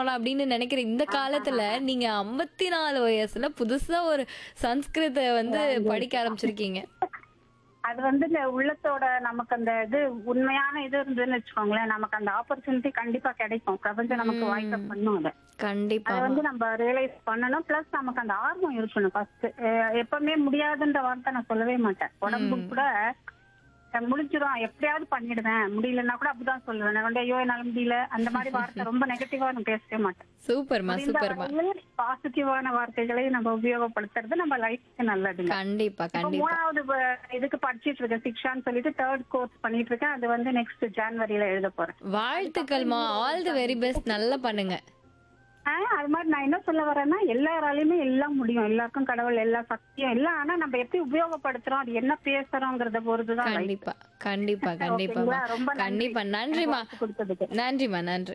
படிச்சிடலாம் அப்படின்னு நினைக்கிற இந்த காலத்துல நீங்க ஐம்பத்தி நாலு வயசுல புதுசா ஒரு சன்ஸ்கிருத வந்து படிக்க ஆரம்பிச்சிருக்கீங்க அது வந்து இந்த உள்ளத்தோட நமக்கு அந்த இது உண்மையான இது இருந்ததுன்னு வச்சுக்கோங்களேன் நமக்கு அந்த ஆப்பர்ச்சுனிட்டி கண்டிப்பா கிடைக்கும் பிரபஞ்சம் நமக்கு வாய்ப்பு பண்ணும் அதை கண்டிப்பா அதை வந்து நம்ம ரியலைஸ் பண்ணணும் பிளஸ் நமக்கு அந்த ஆர்வம் இருக்கணும் ஃபர்ஸ்ட் எப்பவுமே முடியாதுன்ற வார்த்தை நான் சொல்லவே மாட்டேன் உடம்பு கூட அஹ், முடிஞ்சிரும் எப்படியாவது பண்ணிடுவேன் முடியலன்னா கூட அப்படிதான் சொல்லுவேன் நான் வந்து ஐயோ என்னால முடியல அந்த மாதிரி வார்த்தை ரொம்ப நெகட்டிவா நான் பேசவே மாட்டேன் சூப்பர்மா சூப்பர்மா பாசிட்டிவான வார்த்தைகளை நம்ம உபயோகப்படுத்துறது நம்ம லைஃப்க்கு நல்லதுங்க கண்டிப்பா இப்ப கண்டிப்பா மூணாவது வ- இதுக்கு படிச்சிட்டு இருக்கேன் சிக்ஷான்னு சொல்லிட்டு தேர்ட் கோர்ஸ் பண்ணிட்டு இருக்கேன் அது வந்து நெக்ஸ்ட் ஜான்வரியில எழுத போறேன் வாழ்த்துக்கள்மா ஆல் தி வெரி பெஸ்ட் நல்லா பண்ணுங்க ஆஹ் அது மாதிரி நான் என்ன சொல்ல வரேன்னா எல்லாராலையுமே எல்லாம் முடியும் எல்லாருக்கும் கடவுள் எல்லா சக்தியும் எல்லாம் ஆனா நம்ம எப்படி உபயோகப்படுத்துறோம் அது என்ன பேசுறோங்கிறத பொறுத்துதான் life. கண்டிப்பா கண்டிப்பா கண்டிப்பாமா ஓகேங்களா? ரொம்ப நன்றி. கண்டிப்பா நன்றிமா வாய்ப்பு கொடுத்ததுக்கு நன்றிமா நன்றி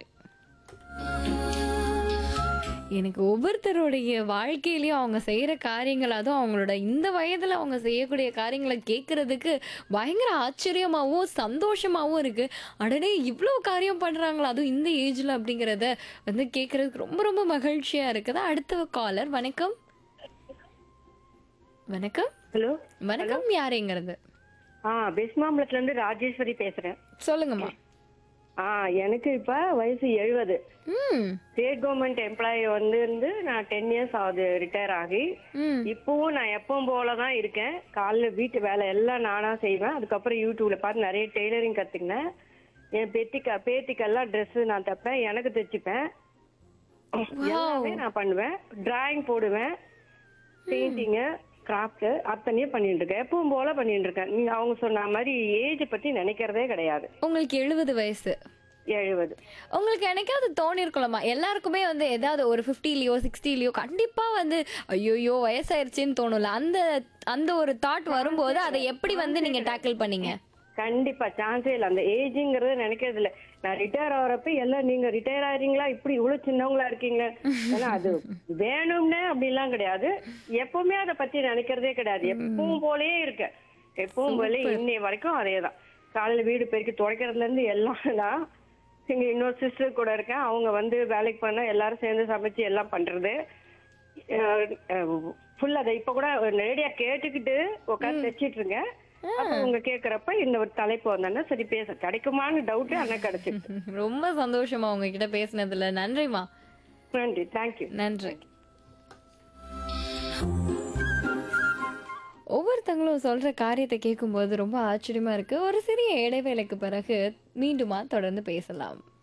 எனக்கு ஒவ்வொருத்தருடைய வாழ்க்கையிலயும் அவங்க செய்யற காரியங்கள் அதுவும் அவங்களோட இந்த வயதுல அவங்க செய்யக்கூடிய காரியங்களை கேட்கறதுக்கு பயங்கர ஆச்சரியமாவும் சந்தோஷமாவும் இருக்கு அடடே இவ்வளோ காரியம் பண்றாங்களா அதுவும் இந்த ஏஜ்ல அப்படிங்கறத வந்து கேட்கறதுக்கு ரொம்ப ரொம்ப மகிழ்ச்சியா இருக்குது அடுத்த காலர் வணக்கம் வணக்கம் ஹலோ வணக்கம் யாருங்கிறது ஆ பெஸ்மாம்பலத்துல இருந்து ராஜேஸ்வரி பேசுறேன் சொல்லுங்கம்மா ஆ எனக்கு இப்ப வயசு எழுபது ம் ஸ்டேட் கவர்மெண்ட் எம்ப்ளாயி வந்து இருந்து நான் டென் இயர்ஸ் ஆகுது ரிட்டையர் ஆகி ம் இப்பவும் நான் எப்பவும் போல தான் இருக்கேன் காலைல வீட்டு வேலை எல்லாம் நானா செய்வேன் அதுக்கப்புறம் யூடியூப்ல பார்த்து நிறைய டெய்லரிங் கத்துக்கினேன் என் பேத்திக்க பேத்திக்கெல்லாம் ட்ரெஸ் நான் தைப்பேன் எனக்கு தைச்சுப்பேன் எல்லாமே நான் பண்ணுவேன் டிராயிங் போடுவேன் பெயிண்டிங்கு கிராஃப்ட் அத்தனையும் பண்ணிட்டு இருக்கேன் எப்பவும் போல பண்ணிட்டு இருக்கேன் நீங்க அவங்க சொன்ன மாதிரி ஏஜ் பத்தி நினைக்கிறதே கிடையாது உங்களுக்கு எழுபது வயசு எழுபது உங்களுக்கு என்னைக்காவது தோணி இருக்கலாமா எல்லாருக்குமே வந்து ஏதாவது ஒரு ஃபிஃப்டிலயோ சிக்ஸ்டிலயோ கண்டிப்பா வந்து ஐயோயோ வயசாயிருச்சுன்னு தோணும்ல அந்த அந்த ஒரு தாட் வரும்போது அதை எப்படி வந்து நீங்க டேக்கிள் பண்ணீங்க கண்டிப்பா சான்ஸே இல்ல அந்த ஏஜ்ங்கிறது நினைக்கிறது இல்ல நான் ரிட்டையர் ஆகிறப்ப எல்லாம் நீங்க ரிட்டையர் ஆறீங்களா இப்படி இவ்வளவு சின்னவங்களா இருக்கீங்க ஏன்னா அது வேணும்னே அப்படிலாம் கிடையாது எப்பவுமே அதை பத்தி நினைக்கிறதே கிடையாது எப்பவும் போலயே இருக்க எப்பவும் போல இன்னைய வரைக்கும் அதேதான் காலையில வீடு பெருக்கி துடைக்கிறதுல இருந்து எல்லாம் தான் எங்க இன்னொரு சிஸ்டர் கூட இருக்கேன் அவங்க வந்து வேலைக்கு பண்ண எல்லாரும் சேர்ந்து சமைச்சு எல்லாம் பண்றது ஃபுல்லா அதை இப்ப கூட ரேடியா கேட்டுக்கிட்டு உட்காந்து தைச்சிட்டு இருக்கேன் அப்ப உங்க கேக்குறப்ப இந்த ஒரு தலைப்பு வந்தோன்னா சரி பேச கிடைக்குமான்னு டவுட் ஆனா கிடைச்சிருக்கு ரொம்ப சந்தோஷமா உங்ககிட்ட பேசினதுல நன்றிமா நன்றி தேங்க்யூ நன்றி ஒவ்வொருத்தங்களும் சொல்ற காரியத்தை கேட்கும்போது ரொம்ப ஆச்சரியமா இருக்கு ஒரு சிறிய இடைவேளைக்கு பிறகு மீண்டுமா தொடர்ந்து பேசலாம்